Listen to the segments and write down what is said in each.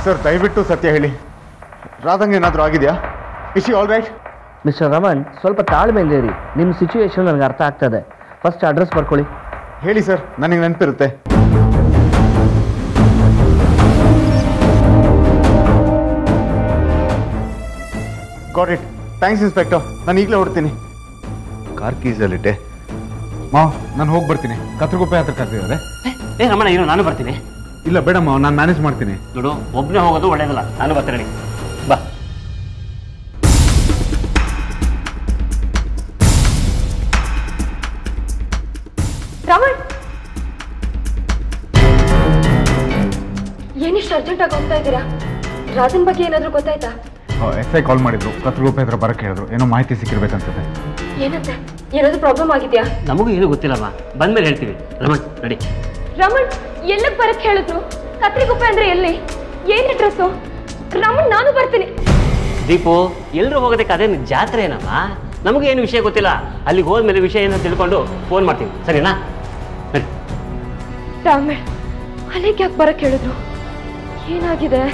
Sir ದಯವಿಟ್ಟು ಸತ್ಯ ಹೇಳಿ ರಾಧಂಗೆ ಏನಾದರೂ ಆಗಿದೆಯಾ is all right mister Raman ಸ್ವಲ್ಪ ತಾಳ್ಮೆಯಿಂದ ಇರಿ ನಿಮ್ಮ ಸಿಚುವೇಶನ್ ನನಗೆ ಅರ್ಥ ಆಗ್ತದೆ ಫಸ್ಟ್ ಅಡ್ರೆಸ್ ಬರ್ಕೊಳ್ಳಿ ಹೇಳಿ ಸರ್ ನನಗೆ ನೆನಪಿರುತ್ತೆ ಗಾಟ್ ಇಟ್ ಥ್ಯಾಂಕ್ಸ್ ಇನ್ಸ್ಪೆಕ್ಟರ್ ನಾನು ಈಗಲೇ ಹೊಡ್ತೀನಿ ಕಾರ್ ಕೀಸಲ್ಲಿಟ್ಟೆ ಮಾವ್ ನಾನು ಹೋಗಿ ಬರ್ತೀನಿ ಕತ್ರಗುಪ್ಪೆ ಹತ್ರ ಕರ್ತಿದ್ದಾರೆ ಏ ರಮಣ ಇರು ನಾನು ಬರ್ತೀನಿ ಇಲ್ಲ ಬೇಡ ಮಾವ್ ನಾನು ಮ್ಯಾನೇಜ್ ಮಾಡ್ತೀನಿ ನೋಡು ಒಬ್ಬನೇ ಹೋಗೋದು ಒಳ್ಳೇದಲ್ಲ ನಾನು ಬರ್ತೀನಿ ಬಾ ರಮಣ್ ಏನಿಷ್ಟು ಅರ್ಜೆಂಟಾಗಿ ಹೋಗ್ತಾ ಇದ್ದೀರಾ ರಾಜನ್ ಬಗ್ಗೆ ಏನಾದರೂ ಗೊತ್ತಾಯ್ತಾ ಎಸ್ ಐ ಕಾಲ್ ಮಾಡಿದ್ರು ಕತ್ರಗುಪ್ಪೆ ಹತ್ರ ಬರಕ್ಕೆ ಹೇಳಿದ್ರು ಏನೋ ಮಾಹಿತಿ ಸಿಕ್ಕಿರ್ಬೇಕನ್ಸುತ್ತೆ ಏನಂತೆ ಏನಾದರೂ ಪ್ರಾಬ್ಲಮ್ ಆಗಿದೆಯಾ ನಮಗೂ ಏನು ಗೊತ್ತಿಲ್ಲಮ್ಮ ಬಂದ್ಮೇಲೆ ಹೇಳ್ತೀವಿ ರಮಣ್ ನಡಿ ರಮಣ್ ಎಲ್ಲಕ್ಕೆ ಬರಕ್ಕೆ ಹೇಳಿದ್ರು ಕತ್ರಿಗುಪ್ಪೆ ಅಂದ್ರೆ ಎಲ್ಲಿ ಏನ್ ಅಡ್ರೆಸ್ಸು ರಮಣ್ ನಾನು ಬರ್ತೀನಿ ದೀಪು ಎಲ್ಲರೂ ಹೋಗೋದಕ್ಕೆ ಅದೇನು ಜಾತ್ರೆ ಏನಮ್ಮ ನಮಗೂ ಏನು ವಿಷಯ ಗೊತ್ತಿಲ್ಲ ಅಲ್ಲಿಗೆ ಹೋದ್ಮೇಲೆ ವಿಷಯ ಏನೋ ತಿಳ್ಕೊಂಡು ಫೋನ್ ಮಾಡ್ತೀನಿ ಸರಿನಾ ನಡಿ ರಾಮಣ್ ಅಲ್ಲಿಗೆ ಯಾಕೆ ಬರಕ್ಕೆ ಹೇಳಿದ್ರು ಏನಾಗಿದೆ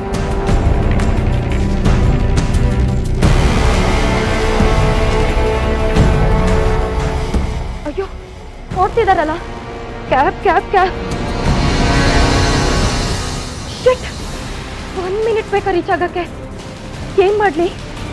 ಅಯ್ಯೋ ಓಡ್ತಿದಾರಲ್ಲ cab cab cab shit one minute ಬೇಕಾ ರೀಚ್ ಆಗಕ್ಕೆ ಏನ್ ಮಾಡ್ಲಿ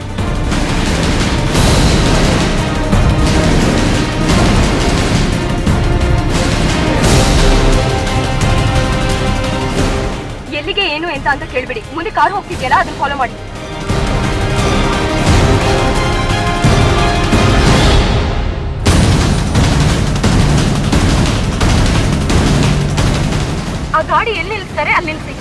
ಎಲ್ಲಿಗೆ ಏನು ಎಂತ ಅಂತ ಕೇಳ್ಬಿಡಿ ಮುಂದೆ ಕಾರ್ ಹೋಗ್ತಿದ್ಯಲ್ಲ ಅದನ್ನ ಫಾಲೋ ಮಾಡಿ ಆ ಗಾಡಿ ಎಲ್ಲಿ ನಿಲ್ಸ್ತಾರೆ ಅಲ್ಲಿ ನಿಲ್ಸಿ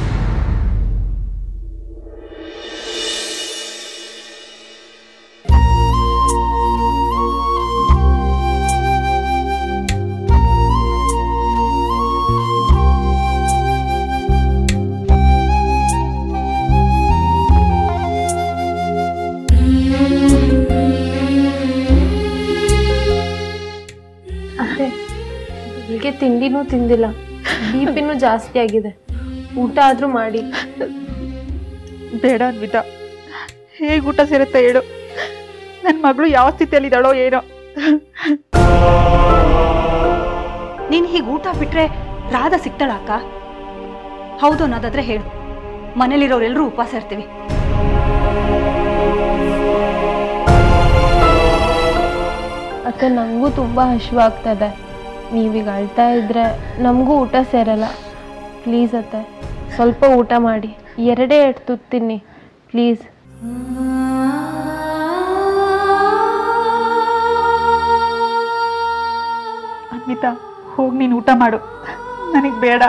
ಅತ್ತೆ ಬೆಳಿಗ್ಗೆ ತಿಂಡಿನೂ ತಿಂದಿಲ್ಲ ಬಿ ಪಿನೂ ಜಾಸ್ತಿ ಆಗಿದೆ ಊಟ ಆದ್ರೂ ಮಾಡಿ ಬೇಡ ಅನ್ವಿತಾ ಹೇಗೆ ಊಟ ಸೇರುತ್ತೆ ಹೇಳು ನನ್ನ ಮಗಳು ಯಾವ ಸ್ಥಿತಿಯಲ್ಲಿದ್ದಾಳೋ ಏನೋ ನೀನು ಹೀಗೆ ಊಟ ಬಿಟ್ರೆ ರಾಧ ಸಿಗ್ತಾಳ ಅಕ್ಕ ಹೌದು ಅನ್ನೋದಾದ್ರೆ ಹೇಳು ಮನೇಲಿರೋರೆಲ್ಲರೂ ಉಪವಾಸ ಇರ್ತೀವಿ ಅತ್ತೆ ನನಗೂ ತುಂಬ ಹಸಿವಾಗ್ತದೆ ನೀವೀಗ ಅಳ್ತಾ ಇದ್ರೆ ನಮಗೂ ಊಟ ಸೇರಲ್ಲ ಪ್ಲೀಸ್ ಅತ್ತೆ ಸ್ವಲ್ಪ ಊಟ ಮಾಡಿ ಎರಡೇ ಎರಡು ತುತ್ತು ತಿನ್ನಿ ಪ್ಲೀಸ್ ಅನ್ವಿತಾ ಹೋಗಿ ನೀನು ಊಟ ಮಾಡು ನನಗೆ ಬೇಡ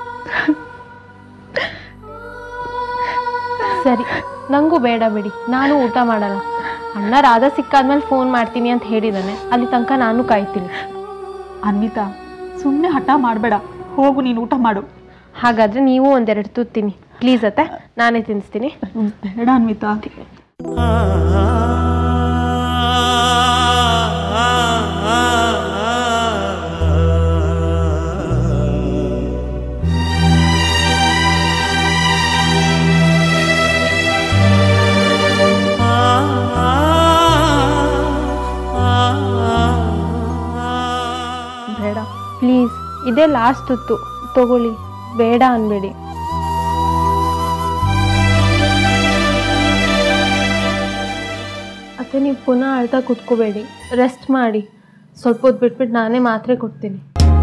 ಸರಿ ನನಗೂ ಬೇಡ ಬಿಡಿ ನಾನು ಊಟ ಮಾಡಲ್ಲ ಅಣ್ಣ ರಾಧಾ ಸಿಕ್ಕಾದ್ಮೇಲೆ ಫೋನ್ ಮಾಡ್ತೀನಿ ಅಂತ ಹೇಳಿದ್ದಾನೆ ಅಲ್ಲಿ ತನಕ ನಾನು ಕಾಯ್ತೀನಿ ಅನ್ವಿತಾ ಸುಮ್ಮನೆ ಹಠ ಮಾಡಬೇಡ ಹೋಗು ನೀನು ಊಟ ಮಾಡು ಹಾಗಾದ್ರೆ ನೀವು ಒಂದೆರಡು ತುತ್ತು ತಿನ್ನಿ ಪ್ಲೀಸ್ ಅತ್ತೆ ನಾನೇ ತಿನ್ನಿಸ್ತೀನಿ ಬೇಡ ಅನ್ವಿತಾ ಬೇಡ ಪ್ಲೀಸ್ ಇದೇ ಲಾಸ್ಟ್ ತುತ್ತು ತಗೊಳ್ಳಿ ಬೇಡ ಅನ್ಬೇಡಿ ಅತ್ತೆ ನೀವು ಪುನಃ ಅಳ್ತಾ ಕುತ್ಕೋಬೇಡಿ ರೆಸ್ಟ್ ಮಾಡಿ ಸ್ವಲ್ಪ ಹೊತ್ತು ಬಿಟ್ಬಿಟ್ಟು ನಾನೇ ಮಾತ್ರೆ ಕೊಡ್ತೀನಿ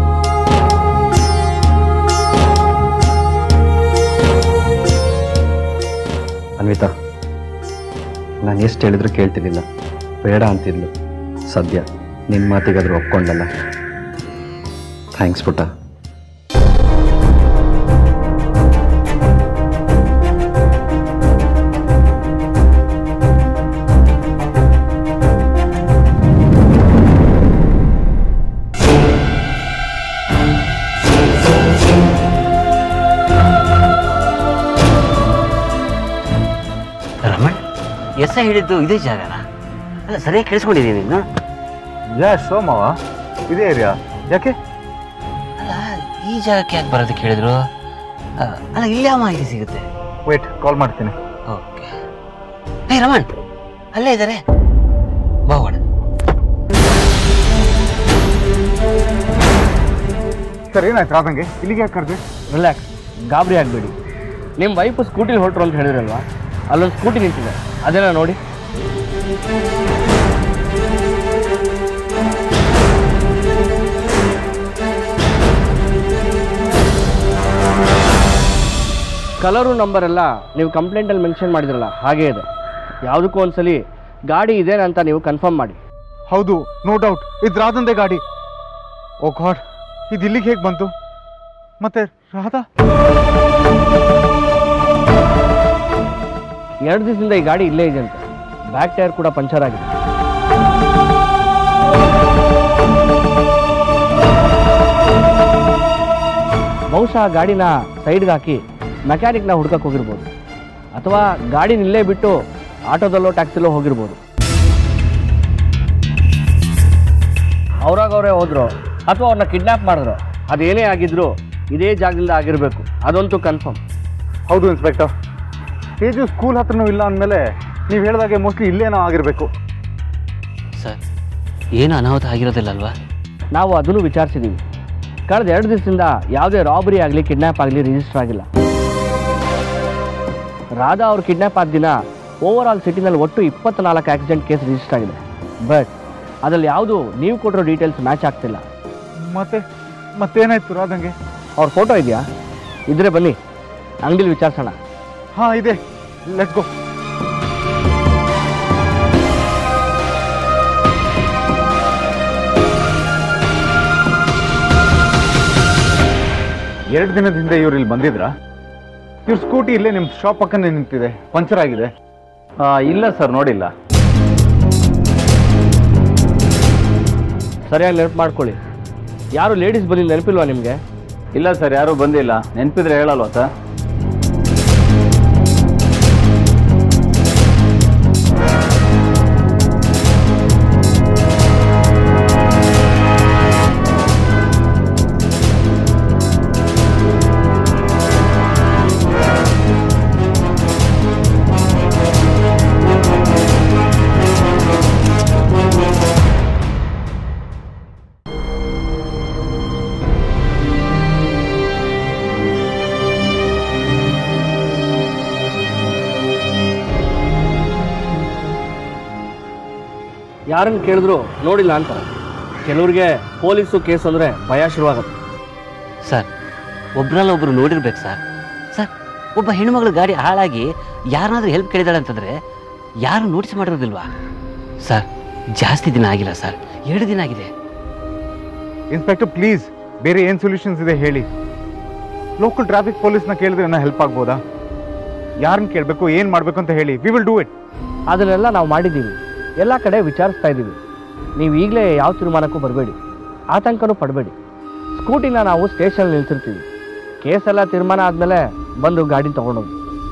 ಅನ್ವಿತಾ ನಾನು ಎಷ್ಟು ಹೇಳಿದ್ರು ಕೇಳ್ತಿರ್ಲಿಲ್ಲ ಬೇಡ ಅಂತಿದ್ಲು ಸದ್ಯ ನಿನ್ನ ಮಾತಿಗಾದ್ರೂ ಒಪ್ಕೊಂಡಲ್ಲ ಥ್ಯಾಂಕ್ಸ್ ಪುಟ್ಟ ರಮಣ್ ಎಸ್ ಐ ಹೇಳಿದ್ದು ಇದೇ ಜಾಗನ ಅಲ್ಲ ಸರಿಯಾಗಿ ಕೇಳಿಸ್ಕೊಂಡಿದ್ದೀನಿ ನೀನು ಯಾ ಸೋಮವ ಇದೇ ಏರಿಯಾ ಯಾಕೆ ಅಲ್ಲ ಈ ಜಾಗಕ್ಕೆ ಯಾಕೆ ಬರೋದಕ್ಕೆ ಹೇಳಿದ್ರು ಅಲ್ಲ ಇಲ್ಲಿ ಯಾವ ಮಾಹಿತಿ ಸಿಗುತ್ತೆ ವೇಟ್ ಕಾಲ್ ಮಾಡ್ತೀನಿ ಓಕೆ ಹೇ ರಮಣ್ ಅಲ್ಲೇ ಇದ್ದಾರೆ ಬಾವಣ ಸರ್ ಏನಾಯ್ತು ರಾಧಂಗೆ ಇಲ್ಲಿಗೆ ಯಾಕೆ ಕರೆದೆ ರಿಲ್ಯಾಕ್ಸ್ ಗಾಬರಿ ಆಗಬೇಡಿ ನಿಮ್ಮ ವೈಫ್ ಸ್ಕೂಟಿಲಿ ಹೊರಟ್ರು ಅಂತ ಹೇಳಿದ್ರಲ್ವಾ ಅಲ್ಲೊಂದು ಸ್ಕೂಟಿ ನಿಂತಿದೆ ಅದೇನಾ ನೋಡಿ ಕಲರು ನಂಬರ್ ಎಲ್ಲ ನೀವು ಕಂಪ್ಲೇಂಟಲ್ಲಿ ಮೆನ್ಷನ್ ಮಾಡಿದ್ರಲ್ಲ ಹಾಗೇ ಇದೆ ಯಾವುದಕ್ಕೂ ಒಂದ್ಸಲಿ ಗಾಡಿ ಇದೇನಾ ಅಂತ ನೀವು ಕನ್ಫರ್ಮ್ ಮಾಡಿ ಹೌದು ನೋ ಡೌಟ್ ಇದು ರಾಧಂದೆ ಗಾಡಿ ಓ ಗಾಡ್ ಇದು ಇಲ್ಲಿಗೆ ಹೇಗೆ ಬಂತು ಮತ್ತೆ ರಾಧಾ ಎರಡು ದಿವಸದಿಂದ ಈ ಗಾಡಿ ಇಲ್ಲೇ ಇದೆ ಅಂತೆ ಬ್ಯಾಕ್ ಟೈರ್ ಕೂಡ ಪಂಚರ್ ಆಗಿದೆ ಬಹುಶಃ ಆ ಗಾಡಿನ ಸೈಡ್ಗೆ ಹಾಕಿ ಮೆಕ್ಯಾನಿಕ್ನ ಹುಡ್ಕಕ್ಕೆ ಹೋಗಿರ್ಬೋದು ಅಥವಾ ಗಾಡಿನ ಇಲ್ಲೇ ಬಿಟ್ಟು ಆಟೋದಲ್ಲೋ ಟ್ಯಾಕ್ಸಿಲೋ ಹೋಗಿರ್ಬೋದು ಅವ್ರಾಗ ಅವರೇ ಹೋದ್ರು ಅಥವಾ ಅವ್ರನ್ನ ಕಿಡ್ನಾಪ್ ಮಾಡಿದ್ರು ಅದೇನೇ ಆಗಿದ್ರು ಇದೇ ಜಾಗದಿಂದ ಆಗಿರಬೇಕು ಅದಂತೂ ಕನ್ಫರ್ಮ್ ಹೌದು ಇನ್ಸ್ಪೆಕ್ಟರ್ ತೇಜು ಸ್ಕೂಲ್ ಹತ್ರನೂ ಇಲ್ಲ ಅಂದಮೇಲೆ ನೀವು ಹೇಳಿದಾಗೆ ಮೋಸ್ಟ್ಲಿ ಇಲ್ಲೇನೋ ಆಗಿರಬೇಕು ಸರ್ ಏನು ಅನಾಹುತ ಆಗಿರೋದಿಲ್ಲ ಅಲ್ವಾ ನಾವು ಅದನ್ನು ವಿಚಾರಿಸಿದ್ದೀವಿ ಕಳೆದ ಎರಡು ದಿವಸದಿಂದ ಯಾವುದೇ ರಾಬರಿ ಆಗಲಿ ಕಿಡ್ನ್ಯಾಪ್ ಆಗಲಿ ರಿಜಿಸ್ಟರ್ ಆಗಿಲ್ಲ ರಾಧಾ ಅವ್ರು ಕಿಡ್ನ್ಯಾಪ್ ಆದ ದಿನ ಓವರ್ ಆಲ್ ಸಿಟಿನಲ್ಲಿ ಒಟ್ಟು ಇಪ್ಪತ್ನಾಲ್ಕು ಆಕ್ಸಿಡೆಂಟ್ ಕೇಸ್ ರಿಜಿಸ್ಟರ್ ಆಗಿದೆ ಬಟ್ ಅದರಲ್ಲಿ ಯಾವುದು ನೀವು ಕೊಟ್ಟಿರೋ ಡೀಟೇಲ್ಸ್ ಮ್ಯಾಚ್ ಆಗ್ತಿಲ್ಲ ಮತ್ತೆ ಮತ್ತೇನಾಯ್ತು ರಾಧಂಗೆ ಅವ್ರ ಫೋಟೋ ಇದೆಯಾ ಇದ್ರೆ ಬನ್ನಿ ಅಂಗಡಿಲಿ ವಿಚಾರಿಸೋಣ ಹಾಂ ಇದೆ ಲೆಟ್ಸ್ ಗೋ ಎರಡು ದಿನದ ಹಿಂದೆ ಇವ್ರು ಇಲ್ಲಿ ಬಂದಿದ್ರಾ ಇವ್ರ ಸ್ಕೂಟಿ ಇಲ್ಲೇ ನಿಮ್ಮ ಶಾಪ್ ಪಕ್ಕನೇ ನಿಂತಿದೆ ಪಂಚರ್ ಆಗಿದೆ ಇಲ್ಲ ಸರ್ ನೋಡಿಲ್ಲ ಸರಿಯಾಗಿ ನೆನಪು ಮಾಡ್ಕೊಳ್ಳಿ ಯಾರು ಲೇಡೀಸ್ ಬಂದಿದ್ದು ನೆನಪಿಲ್ವಾ ನಿಮಗೆ ಇಲ್ಲ ಸರ್ ಯಾರೂ ಬಂದಿಲ್ಲ ನೆನಪಿದ್ರೆ ಹೇಳಲ್ವಾ ಸರ್ ಯಾರನ್ನು ಕೇಳಿದ್ರು ನೋಡಿಲ್ಲ ಅಂತ ಕೆಲವ್ರಿಗೆ ಪೊಲೀಸು ಕೇಸ್ ಅಂದರೆ ಭಯ ಶುರುವಾಗುತ್ತೆ ಸರ್ ಒಬ್ರಲ್ಲ ಒಬ್ರು ನೋಡಿರ್ಬೇಕು ಸರ್ ಸರ್ ಒಬ್ಬ ಹೆಣ್ಮಗಳು ಗಾಡಿ ಹಾಳಾಗಿ ಯಾರನ್ನಾದ್ರೂ ಹೆಲ್ಪ್ ಕೇಳಿದಾಳೆ ಅಂತಂದ್ರೆ ಯಾರು ನೋಟಿಸ್ ಮಾಡಿರೋದಿಲ್ವಾ ಸರ್ ಜಾಸ್ತಿ ದಿನ ಆಗಿಲ್ಲ ಸರ್ ಎರಡು ದಿನ ಆಗಿದೆ ಇನ್ಸ್ಪೆಕ್ಟರ್ ಪ್ಲೀಸ್ ಬೇರೆ ಏನು ಸೊಲ್ಯೂಷನ್ಸ್ ಇದೆ ಹೇಳಿ ಲೋಕಲ್ ಟ್ರಾಫಿಕ್ ಪೊಲೀಸ್ನ ಕೇಳಿದ್ರೆ ಏನೋ ಹೆಲ್ಪ್ ಆಗ್ಬೋದಾ ಯಾರನ್ನ ಕೇಳಬೇಕು ಏನು ಮಾಡಬೇಕು ಅಂತ ಹೇಳಿ ವಿ ವಿಲ್ ಡೂ ಇಟ್ ಅದನ್ನೆಲ್ಲ ನಾವು ಮಾಡಿದ್ದೀವಿ ಎಲ್ಲ ಕಡೆ ವಿಚಾರಿಸ್ತಾ ಇದ್ದೀವಿ ನೀವು ಈಗಲೇ ಯಾವ ತೀರ್ಮಾನಕ್ಕೂ ಬರಬೇಡಿ ಆತಂಕನೂ ಪಡಬೇಡಿ ಸ್ಕೂಟಿನ ನಾವು ಸ್ಟೇಷನ್ ನಿಲ್ಸಿರ್ತೀವಿ ಕೇಸೆಲ್ಲ ತೀರ್ಮಾನ ಆದಮೇಲೆ ಬಂದು ಗಾಡಿ ತೊಗೊಂಡೋಗಿ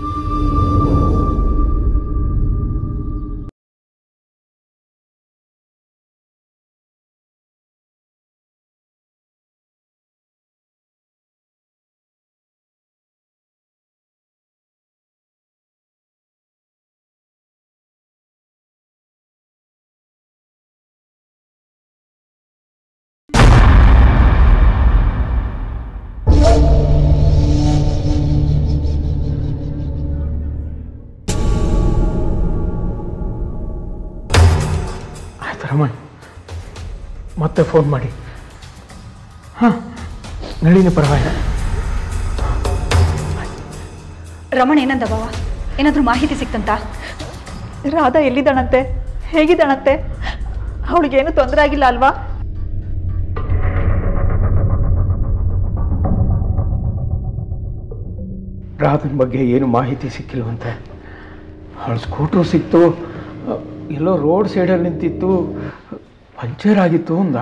ಆಯ್ತು ರಮಣ್ ಮತ್ತೆ ಫೋನ್ ಮಾಡಿ ಹಾಂ ನಳಿನಿ ಪರವಾಗಿಲ್ಲ ರಮಣ ಏನಂದ ಬಾವ ಏನಾದರೂ ಮಾಹಿತಿ ಸಿಕ್ತಂತ ರಾಧಾ ಎಲ್ಲಿದ್ದಾಳಂತೆ ಹೇಗಿದ್ದಾಳಂತೆ ಅವಳಿಗೇನು ತೊಂದರೆ ಆಗಿಲ್ಲ ಅಲ್ವಾ ರಾಧನ್ ಬಗ್ಗೆ ಏನು ಮಾಹಿತಿ ಸಿಕ್ಕಿಲ್ವಂತೆ ಅವಳ ಸ್ಕೂಟ್ರು ಸಿಕ್ತು ಅ, ಎಲ್ಲೋ ರೋಡ್ ಸೈಡಲ್ಲಿ ನಿಂತಿತ್ತು ಪಂಚರ್ ಆಗಿತ್ತು ಅಂದ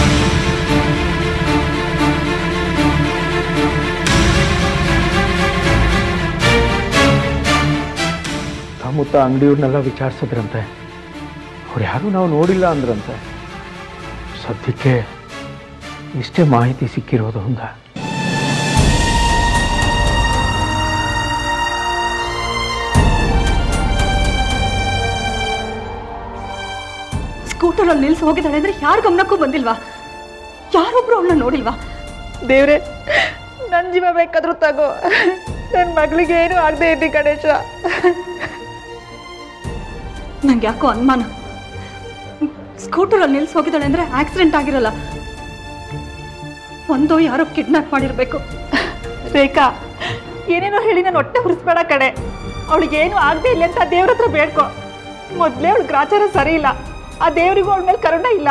ಸುತ್ತಮುತ್ತ ಅಂಗಡಿಯವ್ರನ್ನೆಲ್ಲ ವಿಚಾರಿಸಿದ್ರಂತೆ ಅವ್ರು ಯಾರೂ ನಾವು ನೋಡಿಲ್ಲ ಅಂದ್ರಂತೆ ಸದ್ಯಕ್ಕೆ ಇಷ್ಟೇ ಮಾಹಿತಿ ಸಿಕ್ಕಿರೋದು ಅಂದ ಸ್ಕೂಟರಲ್ಲಿ ನಿಲ್ಸಿ ಹೋಗಿದ್ದಾಳೆ ಅಂದ್ರೆ ಯಾರ ಗಮನಕ್ಕೂ ಬಂದಿಲ್ವಾ ಯಾರೊಬ್ರು ಅವಳನ್ನ ನೋಡಿಲ್ವಾ ದೇವ್ರೆ ನನ್ನ ಜೀವ ಬೇಕಾದ್ರೂ ತಗೋ ನನ್ನ ಮಗಳಿಗೆ ಏನು ಆಗದೆ ಇದ್ದಿ ಗಣೇಶ ನಂಗೆ ಯಾಕೋ ಅನುಮಾನ ಸ್ಕೂಟರಲ್ಲಿ ನಿಲ್ಸಿ ಹೋಗಿದ್ದಾಳೆ ಅಂದ್ರೆ ಆಕ್ಸಿಡೆಂಟ್ ಆಗಿರಲ್ಲ ಒಂದೋ ಯಾರೋ ಕಿಡ್ನಾಪ್ ಮಾಡಿರ್ಬೇಕು ರೇಖಾ ಏನೇನೋ ಹೇಳಿ ನಾನು ಹೊಟ್ಟೆ ಹುರಿಸ್ಬೇಡ ಕಡೆ ಅವಳಿಗೆ ಏನು ಆಗದೆ ಇಲ್ಲ ಅಂತ ದೇವ್ರ ಹತ್ರ ಬೇಡ್ಕೊ ಮೊದಲೇ ಅವಳ ಗ್ರಾಚಾರ ಸರಿ ಇಲ್ಲ ಆ ದೇವರಿಗೂ ಅವಳ ಮೇಲೆ ಕರುಣೆ ಇಲ್ಲ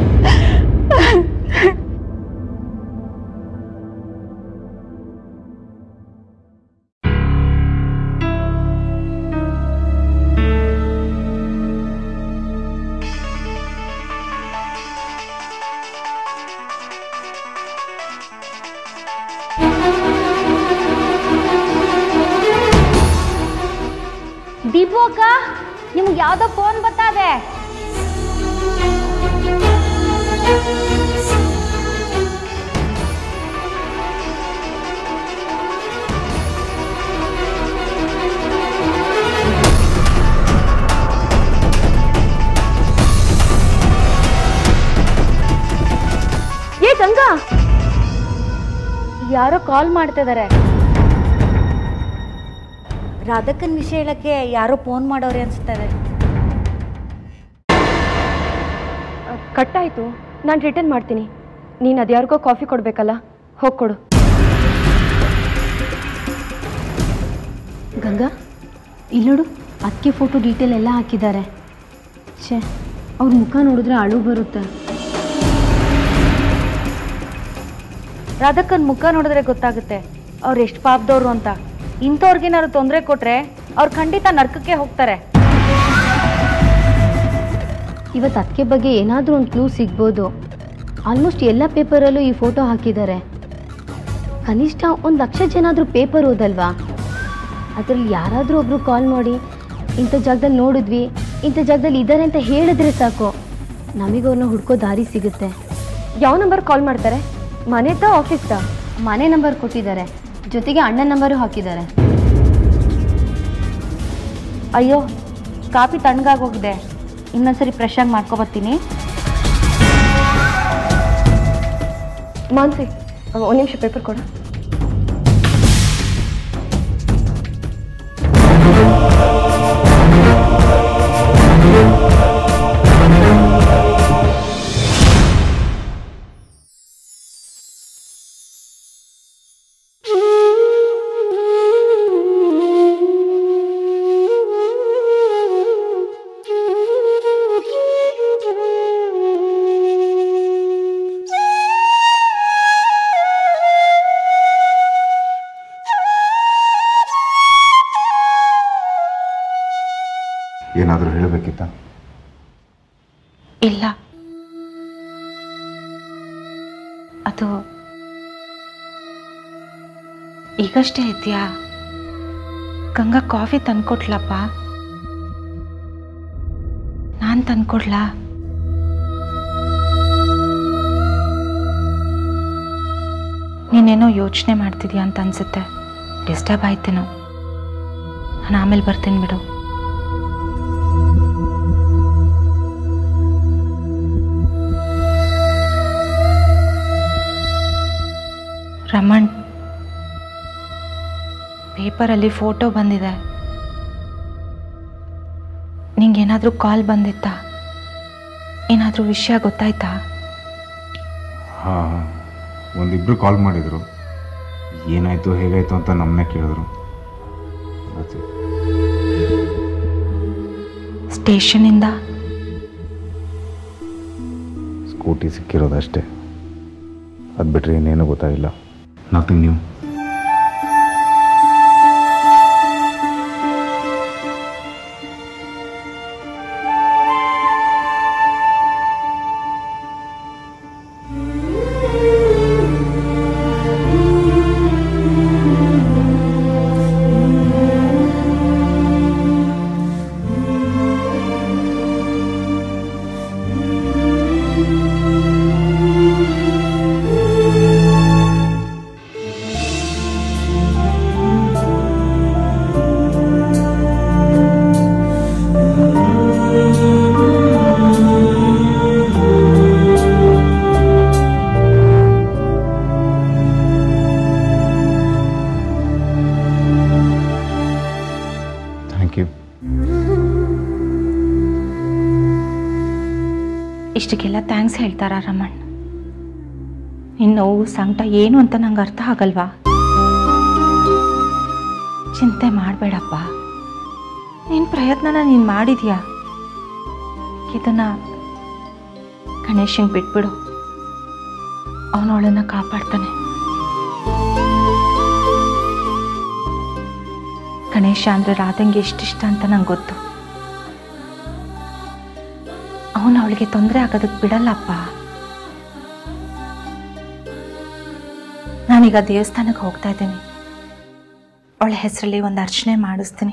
ದೀಪು ಅಕ್ಕ ನಿಮ್ಗೆ ಯಾವ್ದೋ ಫೋನ್ ಬತ್ತಾದೆ ಏ ಗಂಗಾ ಯಾರೋ ಕಾಲ್ ಮಾಡ್ತಿದ್ದಾರೆ ರಾಧಕ್ಕನ್ ವಿಷಯ ಹೇಳಕ್ಕೆ ಯಾರೋ ಫೋನ್ ಮಾಡೋರೆ ಅನ್ಸ್ತಾರೆ ಕಟ್ಟಾಯಿತು ನಾನು ರಿಟರ್ನ್ ಮಾಡ್ತೀನಿ ನೀನು ಅದ್ಯಾರಿಗೋ ಕಾಫಿ ಕೊಡಬೇಕಲ್ಲ ಹೋಗಿ ಕೊಡು ಗಂಗಾ ಇಲ್ಲೋಡು ಅದಕ್ಕೆ ಫೋಟೋ ಡೀಟೇಲ್ ಎಲ್ಲ ಹಾಕಿದ್ದಾರೆ ಛೇ ಅವ್ರ ಮುಖ ನೋಡಿದ್ರೆ ಅಳು ಬರುತ್ತೆ ರಾಧಕ್ಕನ್ ಮುಖ ನೋಡಿದ್ರೆ ಗೊತ್ತಾಗುತ್ತೆ ಅವ್ರು ಎಷ್ಟು ಪಾಪದವ್ರು ಅಂತ ಇಂಥವ್ರಿಗೇನಾದ್ರು ತೊಂದರೆ ಕೊಟ್ರೆ ಅವ್ರು ಖಂಡಿತ ನರ್ಕಕ್ಕೆ ಹೋಗ್ತಾರೆ ಇವತ್ತು ಅದಕ್ಕೆ ಬಗ್ಗೆ ಏನಾದರೂ ಒಂದು ಕ್ಲೂ ಸಿಗ್ಬೋದು ಆಲ್ಮೋಸ್ಟ್ ಎಲ್ಲ ಪೇಪರಲ್ಲೂ ಈ ಫೋಟೋ ಹಾಕಿದ್ದಾರೆ ಕನಿಷ್ಠ ಒಂದು ಲಕ್ಷ ಜನ ಆದರೂ ಪೇಪರ್ ಓದಲ್ವಾ ಅದರಲ್ಲಿ ಯಾರಾದರೂ ಒಬ್ರು ಕಾಲ್ ಮಾಡಿ ಇಂಥ ಜಾಗದಲ್ಲಿ ನೋಡಿದ್ವಿ ಇಂಥ ಜಾಗದಲ್ಲಿ ಇದ್ದಾರೆ ಅಂತ ಹೇಳಿದ್ರೆ ಸಾಕು ನಮಗವ್ರನ್ನ ಹುಡ್ಕೋ ದಾರಿ ಸಿಗುತ್ತೆ ಯಾವ ನಂಬರ್ ಕಾಲ್ ಮಾಡ್ತಾರೆ ಮನೆತಾ ಆಫೀಸ್ತಾ ಮನೆ ನಂಬರ್ ಕೊಟ್ಟಿದ್ದಾರೆ ಜೊತೆಗೆ ಅಣ್ಣನ ನಂಬರು ಹಾಕಿದ್ದಾರೆ ಅಯ್ಯೋ ಕಾಫಿ ತಣ್ಣಗಾಗೋಗಿದೆ ಇನ್ನೊಂದ್ಸರಿ ಫ್ರೆಶ್ ಆಗಿ ಮಾಡ್ಕೊಬರ್ತೀನಿ ಮಾನ್ಸಿ ಒಂದು ನಿಮಿಷ ಪೇಪರ್ ಕೊಡು ಏನಾದರೂ ಹೇಳಬೇಕಿತ್ತ ಇಲ್ಲ ಅದು ಈಗಷ್ಟೇ ಇದೆಯಾ ಗಂಗಾ ಕಾಫಿ ತಂದ್ಕೊಟ್ಲಪ್ಪ ನಾನು ತಂದ್ಕೊಡ್ಲಾ ನೀನೇನೋ ಯೋಚನೆ ಮಾಡ್ತಿದ್ಯಾ ಅಂತ ಅನ್ಸುತ್ತೆ ಡಿಸ್ಟರ್ಬ್ ಆಯ್ತೇನೋ ನಾನು ಆಮೇಲೆ ಬರ್ತೀನಿ ಬಿಡು ರಮಣ್ ಪೇಪರಲ್ಲಿ ಫೋಟೋ ಬಂದಿದೆ ನಿಂಗೇನಾದರೂ ಕಾಲ್ ಬಂದಿತ್ತಾ ಏನಾದರೂ ವಿಷಯ ಗೊತ್ತಾಯ್ತಾ ಹಾಂ ಒಂದಿಬ್ಬರು ಕಾಲ್ ಮಾಡಿದರು ಏನಾಯಿತು ಹೇಗಾಯಿತು ಅಂತ ನಮ್ಮನ್ನೇ ಕೇಳಿದ್ರು That's it. ಸ್ಟೇಷನಿಂದ ಸ್ಕೂಟಿ ಸಿಕ್ಕಿರೋದಷ್ಟೇ ಅದು ಬಿಟ್ಟರೆ ಇನ್ನೇನು ಗೊತ್ತಾಗಿಲ್ಲ ನಥಿಂಗ್ ನ್ಯೂ ಇಷ್ಟಕ್ಕೆಲ್ಲ ಥ್ಯಾಂಕ್ಸ್ ಹೇಳ್ತಾರ ರಮಣ್ ನಿನ್ನ ನೋವು ಸಂಕಟ ಏನು ಅಂತ ನಂಗೆ ಅರ್ಥ ಆಗಲ್ವಾ ಚಿಂತೆ ಮಾಡಬೇಡಪ್ಪ ನಿನ್ನ ಪ್ರಯತ್ನನ ನೀನು ಮಾಡಿದ್ಯಾ ಇದನ್ನ ಗಣೇಶಂಗೆ ಬಿಟ್ಬಿಡು ಅವನವಳನ್ನ ಕಾಪಾಡ್ತಾನೆ ಗಣೇಶ ಅಂದರೆ ರಾಧಂಗೆ ಎಷ್ಟಿಷ್ಟ ಅಂತ ನಂಗೆ ಗೊತ್ತು ಅವನು ಅವಳಿಗೆ ತೊಂದರೆ ಆಗೋದಕ್ಕೆ ಬಿಡಲ್ಲಪ್ಪ ನಾನೀಗ ದೇವಸ್ಥಾನಕ್ಕೆ ಹೋಗ್ತಾ ಇದ್ದೀನಿ ಅವಳ ಹೆಸರಲ್ಲಿ ಒಂದು ಅರ್ಚನೆ ಮಾಡಿಸ್ತೀನಿ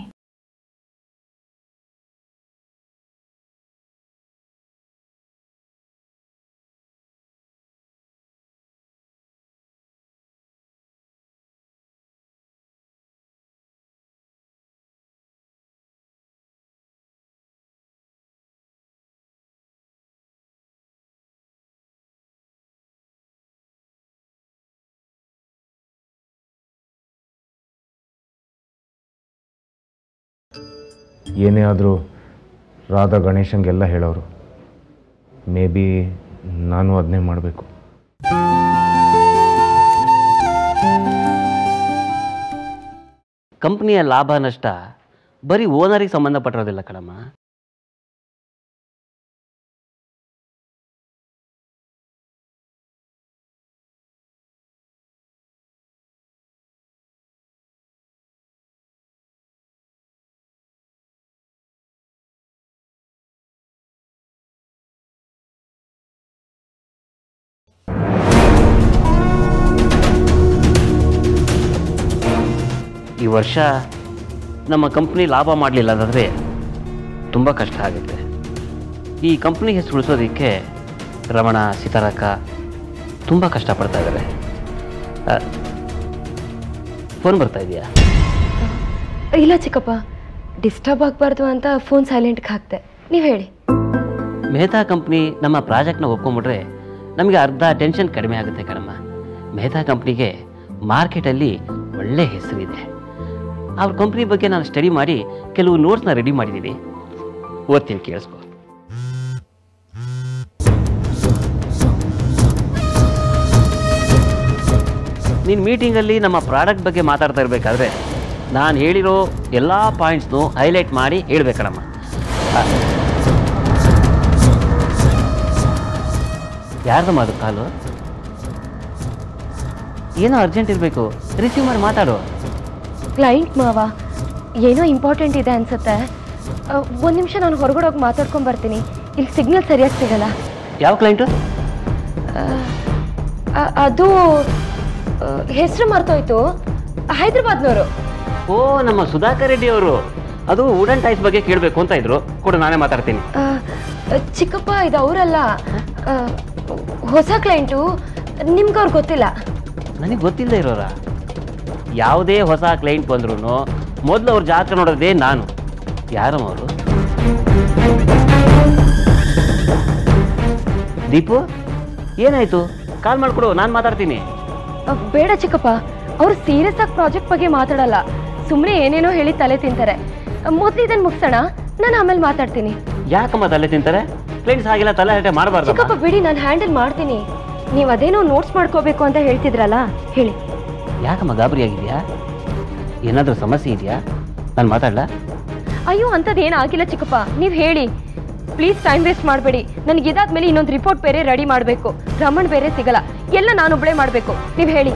ಏನೇ ಆದರೂ ರಾಧಾ ಗಣೇಶಂಗೆಲ್ಲ ಹೇಳೋರು ಮೇ ಬಿ ನಾನು ಅದನ್ನೇ ಮಾಡಬೇಕು ಕಂಪ್ನಿಯ ಲಾಭ ನಷ್ಟ ಬರೀ ಓನರಿಗೆ ಸಂಬಂಧಪಟ್ಟಿರೋದಿಲ್ಲ ಕಣಮ್ಮ ಈ ವರ್ಷ ನಮ್ಮ ಕಂಪ್ನಿ ಲಾಭ ಮಾಡಲಿಲ್ಲ ಅಂದರೆ ತುಂಬ ಕಷ್ಟ ಆಗುತ್ತೆ ಈ ಕಂಪ್ನಿ ಹೆಸರು ಉಳಿಸೋದಕ್ಕೆ ರಮಣ ಸೀತಾರಕ್ಕ ತುಂಬ ಕಷ್ಟಪಡ್ತಾ ಇದ್ದಾರೆ ಫೋನ್ ಬರ್ತಾ ಇದೆಯಾ ಇಲ್ಲ ಚಿಕ್ಕಪ್ಪ ಡಿಸ್ಟರ್ಬ್ ಆಗಬಾರ್ದು ಅಂತ ಫೋನ್ ಸೈಲೆಂಟ್ಗೆ ಹಾಕ್ತೆ ನೀವು ಹೇಳಿ ಮೆಹ್ತಾ ಕಂಪ್ನಿ ನಮ್ಮ ಪ್ರಾಜೆಕ್ಟ್ನ ಒಪ್ಕೊಂಡ್ಬಿಟ್ರೆ ನಮಗೆ ಅರ್ಧ ಟೆನ್ಷನ್ ಕಡಿಮೆ ಆಗುತ್ತೆ ಕಣಮ್ಮ ಮೆಹ್ತಾ ಕಂಪ್ನಿಗೆ ಮಾರ್ಕೆಟಲ್ಲಿ ಒಳ್ಳೆ ಹೆಸರಿದೆ ಅವ್ರ ಕಂಪ್ನಿ ಬಗ್ಗೆ ನಾನು ಸ್ಟಡಿ ಮಾಡಿ ಕೆಲವು ನೋಟ್ಸ್ನ ರೆಡಿ ಮಾಡಿದ್ದೀನಿ ಓದ್ತೀನಿ ಕೇಳಿಸ್ಕೊ ನೀನು ಮೀಟಿಂಗಲ್ಲಿ ನಮ್ಮ ಪ್ರಾಡಕ್ಟ್ ಬಗ್ಗೆ ಮಾತಾಡ್ತಾ ಇರಬೇಕಾದ್ರೆ ನಾನು ಹೇಳಿರೋ ಎಲ್ಲ ಪಾಯಿಂಟ್ಸ್ನು ಹೈಲೈಟ್ ಮಾಡಿ ಹೇಳ್ಬೇಕಣಮ್ಮ ಯಾರ್ದಮ್ಮ ಅದು ಕಾಲು ಏನೋ ಅರ್ಜೆಂಟ್ ಇರಬೇಕು ರಿಸೀವ್ ಮಾಡಿ ಮಾತಾಡು ಕ್ಲೈಂಟ್ ಮಾವ ಏನೋ ಇಂಪಾರ್ಟೆಂಟ್ ಇದೆ ಅನ್ಸುತ್ತೆ ಒಂದು ನಿಮಿಷ ನಾನು ಹೊರಗಡೆ ಹೋಗಿ ಮಾತಾಡ್ಕೊಂಡು ಬರ್ತೀನಿ ಇಲ್ಲಿ ಸಿಗ್ನಲ್ ಸರಿಯಾಗಿ ಸಿಗಲ್ಲ ಯಾವ ಕ್ಲೈಂಟು ಅ- ಅದು ಹೆಸರು ಮರ್ತೋಯ್ತು ಹೈದ್ರಾಬಾದ್ನವರು ಓ ನಮ್ಮ ಸುಧಾಕರ್ ರೆಡ್ಡಿ ಅವರು ಅದು ವುಡನ್ ಟೈಸ್ ಬಗ್ಗೆ ಕೇಳಬೇಕು ಅಂತ ಇದ್ರು ಕೂಡ ನಾನೇ ಮಾತಾಡ್ತೀನಿ ಆ, ಚಿಕ್ಕಪ್ಪ ಇದು ಅವರಲ್ಲ ಹೊಸ ಕ್ಲೈಂಟು ನಿಮ್ಗೆ ಅವ್ರು ಗೊತ್ತಿಲ್ಲ ನನಗೆ ಗೊತ್ತಿಲ್ಲದೆ ಇರೋರ ಯಾವುದೇ ಹೊಸ ಕ್ಲೈಂಟ್ ಬಂದ್ರು ಮೊದಲು ಅವ್ರ ಜಾತಕ ನೋಡೋದೇ ನಾನು ಯಾರಮ್ಮ ಅವರು ದೀಪು ಏನಾಯ್ತು ಕಾಲ್ ಮಾಡ್ಕೊಡು ನಾನು ಮಾತಾಡ್ತೀನಿ ಅ, ಬೇಡ ಚಿಕ್ಕಪ್ಪ ಅವ್ರು ಸೀರಿಯಸ್ ಆಗಿ ಪ್ರಾಜೆಕ್ಟ್ ಬಗ್ಗೆ ಮಾತಾಡಲ್ಲ ಸುಮ್ಮನೆ ಏನೇನೋ ಹೇಳಿ ತಲೆ ತಿಂತಾರೆ ಮೊದಲು ಇದನ್ನು ಮುಗಿಸೋಣ ನಾನು ಆಮೇಲೆ ಮಾತಾಡ್ತೀನಿ ಯಾಕಮ್ಮ ತಲೆ ತಿಂತಾರೆ ಕ್ಲೈಂಟ್ಸ್ ಹಾಗೆಲ್ಲ ತಲೆ ಹರಟೆ ಮಾಡಬಾರ್ದು ಚಿಕ್ಕಪ್ಪ ಬಿಡಿ ನಾನು ಹ್ಯಾಂಡಲ್ ಮಾಡ್ತೀನಿ ನೀವು ಅದೇನೋ ನೋಟ್ಸ್ ಮಾಡ್ಕೋಬೇಕು ಅಂತ ಹೇಳ್ತಿದ್ರಲ್ಲ ಹೇಳಿ ಯಾಕಮ್ಮ ಗಾಬರಿ ಆಗಿದೆಯಾ ಏನಾದರೂ ಸಮಸ್ಯೆ ಇದೆಯಾ ನಾನು ಮಾತಾಡ್ಲಾ ಅಯ್ಯೋ ಅಂಥದ್ದೇನು ಆಗಿಲ್ಲ ಚಿಕ್ಕಪ್ಪ ನೀವು ಹೇಳಿ ಪ್ಲೀಸ್ ಟೈಮ್ ವೇಸ್ಟ್ ಮಾಡಬೇಡಿ ನನಗೆ ಇದಾದ್ಮೇಲೆ ಇನ್ನೊಂದು ರಿಪೋರ್ಟ್ ಬೇರೆ ರೆಡಿ ಮಾಡಬೇಕು ರಮಣ್ ಬೇರೆ ಸಿಗಲ್ಲ ಎಲ್ಲ ನಾನೊಬ್ಳೇ ಮಾಡಬೇಕು ನೀವು ಹೇಳಿ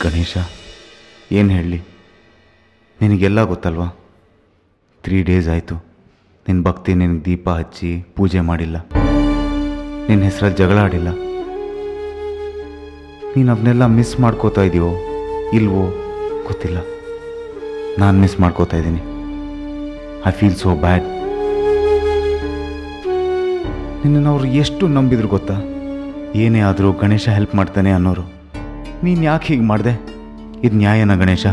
ಗಣೇಶ ಏನು ಹೇಳಲಿ ನಿನಗೆಲ್ಲ ಗೊತ್ತಲ್ವಾ ತ್ರೀ ಡೇಸ್ ಆಯಿತು ನಿನ್ನ ಭಕ್ತಿ ನಿನಗೆ ದೀಪ ಹಚ್ಚಿ ಪೂಜೆ ಮಾಡಿಲ್ಲ ನಿನ್ನ ಹೆಸರಲ್ಲಿ ಜಗಳ ಆಡಿಲ್ಲ ನೀನು ಅವನ್ನೆಲ್ಲ ಮಿಸ್ ಮಾಡ್ಕೋತಾ ಇದೀವೋ ಇಲ್ವೋ ಗೊತ್ತಿಲ್ಲ ನಾನು ಮಿಸ್ ಮಾಡ್ಕೋತಾ ಇದ್ದೀನಿ ಐ ಫೀಲ್ ಸೋ ಬ್ಯಾಡ್ ನಿನ್ನನ್ನು ಅವ್ರು ಎಷ್ಟು ನಂಬಿದ್ರು ಗೊತ್ತಾ ಏನೇ ಆದರೂ ಗಣೇಶ ಹೆಲ್ಪ್ ಮಾಡ್ತಾನೆ ಅನ್ನೋರು ನೀನು ಯಾಕೆ ಹೀಗೆ ಮಾಡಿದೆ ಇದು ನ್ಯಾಯನ ಗಣೇಶ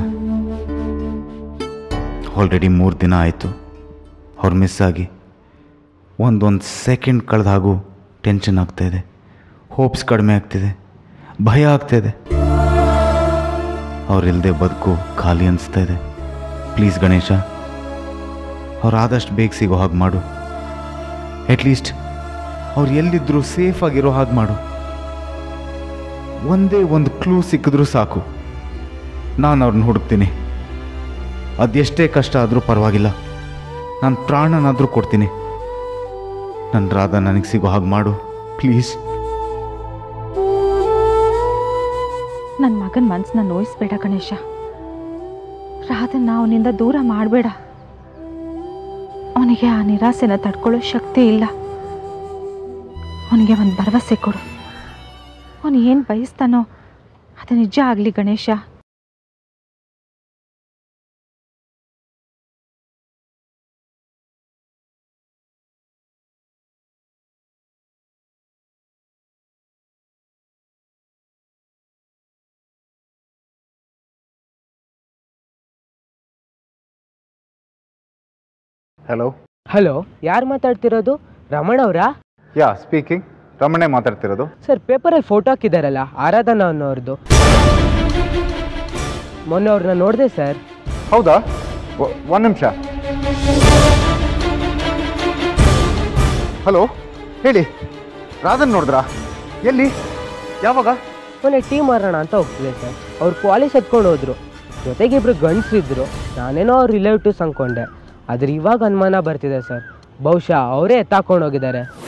ಆಲ್ರೆಡಿ ಮೂರು ದಿನ ಆಯಿತು ಅವ್ರು ಮಿಸ್ ಆಗಿ ಒಂದೊಂದು ಸೆಕೆಂಡ್ ಕಳೆದ ಹಾಗೂ ಟೆನ್ಷನ್ ಆಗ್ತಾಯಿದೆ ಹೋಪ್ಸ್ ಕಡಿಮೆ ಆಗ್ತಿದೆ ಭಯ ಆಗ್ತಾಯಿದೆ ಅವರಿಲ್ಲದೆ ಬದುಕು ಖಾಲಿ ಅನಿಸ್ತಾ ಇದೆ ಪ್ಲೀಸ್ ಗಣೇಶ ಅವ್ರು ಆದಷ್ಟು ಬೇಗ ಸಿಗೋ ಹಾಗೆ ಮಾಡು ಅಟ್ಲೀಸ್ಟ್ ಅವ್ರು ಎಲ್ಲಿದ್ದರೂ ಸೇಫ್ ಆಗಿರೋ ಹಾಗೆ ಮಾಡು ಒಂದೇ ಒಂದು ಕ್ಲೂ ಸಿಕ್ಕಿದ್ರೂ ಸಾಕು ನಾನು ಅವ್ರನ್ನ ಹುಡುಕ್ತೀನಿ ಅದೆಷ್ಟೇ ಕಷ್ಟ ಆದರೂ ಪರವಾಗಿಲ್ಲ ನಾನು ಪ್ರಾಣನಾದರೂ ಕೊಡ್ತೀನಿ ನನ್ನ ರಾಧ ನನಗೆ ಸಿಗೋ ಹಾಗೆ ಮಾಡು ಪ್ಲೀಸ್ ನನ್ನ ಮಗನ ಮನಸ್ಸನ್ನ ನೋಯಿಸ್ಬೇಡ ಗಣೇಶ ರಾಧನ್ನ ಅವನಿಂದ ದೂರ ಮಾಡಬೇಡ ಅವನಿಗೆ ಆ ನಿರಾಸೆನ ತಡ್ಕೊಳ್ಳೋ ಶಕ್ತಿ ಇಲ್ಲ ಅವನಿಗೆ ಒಂದು ಭರವಸೆ ಕೊಡು ಅವನು ಏನು ಬಯಸ್ತಾನೋ ಅದು ನಿಜ ಆಗಲಿ ಗಣೇಶ ಹಲೋ ಹಲೋ ಯಾರು ಮಾತಾಡ್ತಿರೋದು ರಮಣ ಅವರಾ ಯಾ ಸ್ಪೀಕಿಂಗ್ ರಮಣೆ ಮಾತಾಡ್ತಿರೋದು ಸರ್ ಪೇಪರಲ್ಲಿ ಫೋಟೋ ಹಾಕಿದಾರಲ್ಲ ಆರಾಧನಾ ಅನ್ನೋರ್ದು ಮೊನ್ನೆ ಅವ್ರನ್ನ ನೋಡಿದೆ ಸರ್ ಹೌದಾ ಒಂದು ನಿಮಿಷ ಹಲೋ ಹೇಳಿ ರಾಧನ್ ನೋಡಿದ್ರಾ ಎಲ್ಲಿ ಯಾವಾಗ ಮೊನ್ನೆ ಟೀ ಮಾರೋಣ ಅಂತ ಹೋಗ್ತಿದೆ ಸರ್ ಅವ್ರು ಪಾಲಿಸ್ ಎತ್ಕೊಂಡು ಹೋದ್ರು ಜೊತೆಗೆ ಇಬ್ರು ಗಂಡಸ್ರಿದ್ರು ನಾನೇನೋ ಅವ್ರ ರಿಲೇಟಿವ್ಸ್ ಅನ್ಕೊಂಡೆ ಆದ್ರೆ ಇವಾಗ ಅನುಮಾನ ಬರ್ತಿದೆ ಸರ್ ಬಹುಶಃ ಅವರೇ ಎತ್ತಾಕೊಂಡು ಹೋಗಿದ್ದಾರೆ